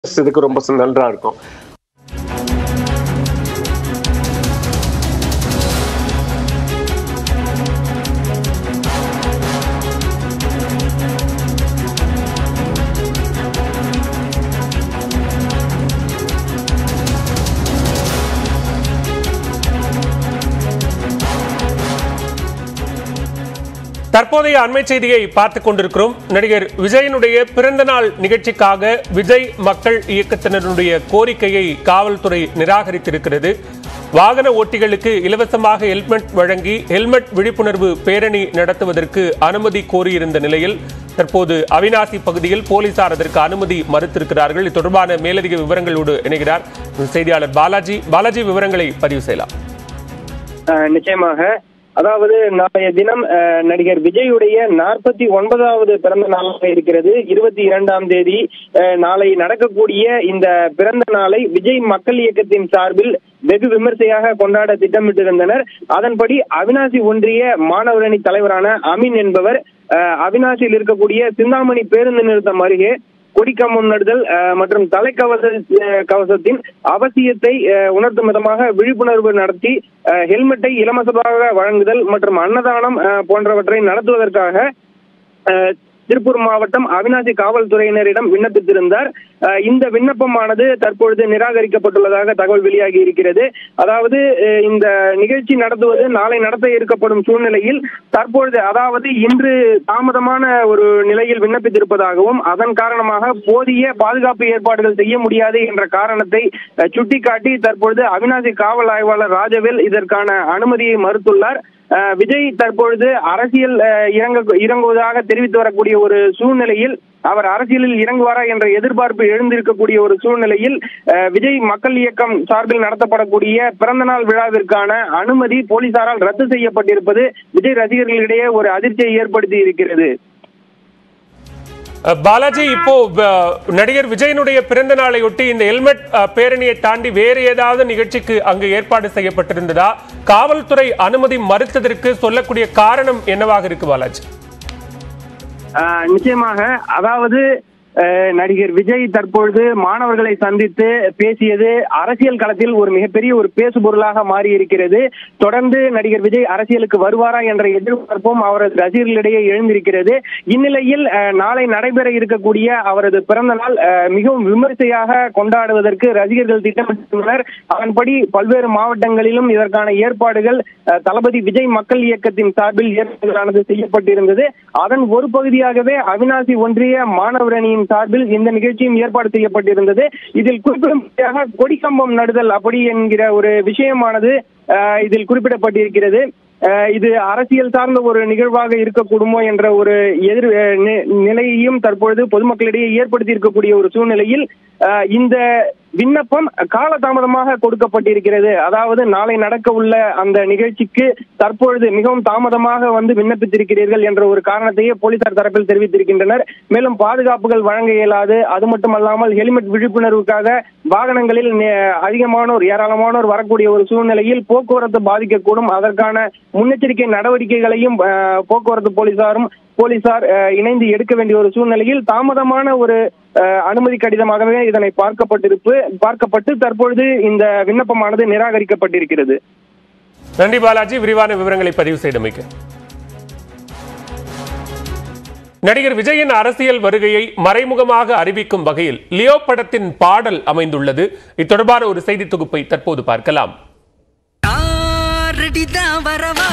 இதுக்கு ரொம்ப நன்றா இருக்கும் தற்போதைய அண்மை செய்தியை பார்த்துக் கொண்டிருக்கிறோம் நடிகர் விஜயனுடைய பிறந்த நாள் நிகழ்ச்சிக்காக விஜய் மக்கள் இயக்கத்தினருடைய கோரிக்கையை காவல்துறை நிராகரித்திருக்கிறது வாகன ஓட்டிகளுக்கு இலவசமாக ஹெல்மெட் வழங்கி ஹெல்மெட் விழிப்புணர்வு பேரணி நடத்துவதற்கு அனுமதி கோரியிருந்த நிலையில் தற்போது அவினாசி பகுதியில் போலீசார் அதற்கு அனுமதி மறுத்திருக்கிறார்கள் இது தொடர்பான மேலதிக விவரங்களோடு இணைகிறார் செய்தியாளர் பாலாஜி பாலாஜி விவரங்களை பதிவு செய்யலாம் அஹ் நிச்சயமாக அதாவது நாளைய தினம் அஹ், நடிகர் விஜயுடைய நாற்பத்தி ஒன்பதாவது பிறந்த நாளாக இருக்கிறது இருபத்தி இரண்டாம் தேதி அஹ், நாளை நடக்கக்கூடிய இந்த பிறந்த நாளை விஜய் மக்கள் இயக்கத்தின் சார்பில் வெகு விமர்சையாக கொண்டாட திட்டமிட்டிருந்தனர் அதன்படி அவினாசி ஒன்றிய மாணவர் அணி தலைவரான அமீன் என்பவர் அஹ், அவினாசியில் இருக்கக்கூடிய சிந்தாமணி பேருந்து நிறுத்தம் அருகே கொடிக்கம்பம் நடுதல் அஹ், மற்றும் தலைக்கவச அஹ், கவசத்தின் அவசியத்தை அஹ், உணர்த்தும் விதமாக விழிப்புணர்வு நடத்தி அஹ், ஹெல்மெட்டை இலவசமாக வழங்குதல் மற்றும் அன்னதானம் அஹ், போன்றவற்றை நடத்துவதற்காக அஹ், திருப்பூர் மாவட்டம் அவினாசி காவல்துறையினரிடம் விண்ணப்பித்திருந்தார் அஹ், இந்த விண்ணப்பமானது தற்பொழுது நிராகரிக்கப்பட்டுள்ளதாக தகவல் வெளியாகி இருக்கிறது அதாவது அஹ், இந்த நிகழ்ச்சி நடத்துவது நாளை நடத்த இருக்கப்படும் சூழ்நிலையில் தற்பொழுது அதாவது இன்று தாமதமான ஒரு நிலையில் விண்ணப்பித்திருப்பதாகவும் அதன் காரணமாக போதிய பாதுகாப்பு ஏற்பாடுகள் செய்ய முடியாது என்ற காரணத்தை அஹ், சுட்டிக்காட்டி தற்பொழுது அவினாசி காவல் ஆய்வாளர் ராஜவேல் இதற்கான அனுமதியை மறுத்துள்ளார் அஹ், விஜய் தற்பொழுது அரசியல் அஹ், இறங்க இறங்குவதாக தெரிவித்து வரக்கூடிய ஒரு சூழ்நிலையில் அவர் அரசியலில் இறங்குவாரா என்ற எதிர்பார்ப்பு எழுந்திருக்கக்கூடிய ஒரு சூழ்நிலையில் அஹ், விஜய் மக்கள் இயக்கம் சார்பில் நடத்தப்படக்கூடிய பிறந்தநாள் விழாவிற்கான அனுமதி போலீசாரால் ரத்து செய்யப்பட்டிருப்பது விஜய் ரசிகர்களிடையே ஒரு அதிர்ச்சியை ஏற்படுத்தி இருக்கிறது அஹ் பாலாஜி இப்போ அஹ், நடிகர் விஜயனுடைய பிறந்த நாளையொட்டி இந்த ஹெல்மெட் அஹ், பேரணியை தாண்டி வேறு ஏதாவது நிகழ்ச்சிக்கு அங்கு ஏற்பாடு செய்யப்பட்டிருந்ததா காவல்துறை அனுமதி மறுத்ததற்கு சொல்லக்கூடிய காரணம் என்னவாக இருக்கு பாலாஜி ஆஹ் நிச்சயமாக அதாவது அஹ், நடிகர் விஜய் தற்பொழுது மாணவர்களை சந்தித்து பேசியது அரசியல் களத்தில் ஒரு மிகப்பெரிய ஒரு பேசுபொருளாக மாறி இருக்கிறது தொடர்ந்து நடிகர் விஜய் அரசியலுக்கு வருவாரா என்ற எதிர்பார்ப்பும் அவரது ரசிகர்களிடையே எழுந்திருக்கிறது இந்நிலையில் அஹ், நாளை நடைபெற இருக்கக்கூடிய அவரது பிறந்த நாள் அஹ், மிகவும் விமர்சையாக கொண்டாடுவதற்கு ரசிகர்கள் திட்டமிட்டுள்ளனர் அதன்படி பல்வேறு மாவட்டங்களிலும் இதற்கான ஏற்பாடுகள் அஹ், தளபதி விஜய் மக்கள் இயக்கத்தின் சார்பில் ஏற்பாடுகளானது செய்யப்பட்டிருந்தது அதன் ஒரு பகுதியாகவே அவினாசி ஒன்றிய மாணவர் அணியின் சார்பில் இந்த நிகழ்ச்சியும் ஏற்பாடு செய்யப்பட்டிருந்தது இதில் குறிப்பிடும்படியாக கொடிக்கம்பம் நடுதல் அப்படி என்கிற ஒரு விஷயமானது அஹ், இதில் குறிப்பிடப்பட்டிருக்கிறது அஹ், இது அரசியல் சார்ந்த ஒரு நிகழ்வாக இருக்கக்கூடுமோ என்ற ஒரு எதிர் அஹ், நி- நிலையையும் தற்பொழுது பொதுமக்களிடையே ஏற்படுத்தி இருக்கக்கூடிய ஒரு சூழ்நிலையில் அஹ், இந்த விண்ணப்பம் காலதாமதமாக கொடுக்கப்பட்டிருக்கிறது அதாவது நாளை நடக்க உள்ள அந்த நிகழ்ச்சிக்கு தற்பொழுது மிகவும் தாமதமாக வந்து விண்ணப்பித்திருக்கிறீர்கள் என்ற ஒரு காரணத்தையே போலீசார் தரப்பில் தெரிவித்திருக்கின்றனர் மேலும் பாதுகாப்புகள் வழங்க இயலாது அது மட்டுமல்லாமல் ஹெல்மெட் விழிப்புணர்வுக்காக வாகனங்களில் நே- அதிகமானோர் ஏராளமானோர் வரக்கூடிய ஒரு சூழ்நிலையில் போக்குவரத்து பாதிக்கக்கூடும் அதற்கான முன்னெச்சரிக்கை நடவடிக்கைகளையும் அஹ், போக்குவரத்து போலீசாரும் போலீசார் அஹ், இணைந்து எடுக்க வேண்டிய ஒரு சூழ்நிலையில் தாமதமான ஒரு அஹ், அனுமதி கடிதமாகவே இதனை பார்க்கப்பட்டிருப்பு பார்க்கப்பட்டு தற்பொழுது இந்த விண்ணப்பமானது நிராகரிக்கப்பட்டிருக்கிறது நன்றி பாலாஜி விரிவான விவரங்களை பதிவு செய்தமைக்கு நடிகர் விஜயின் அரசியல் வருகையை மறைமுகமாக அறிவிக்கும் வகையில் லியோ படத்தின் பாடல் அமைந்துள்ளது இது தொடர்பான ஒரு செய்தி தொகுப்பை தற்போது பார்க்கலாம் ரெடிதான் வரவா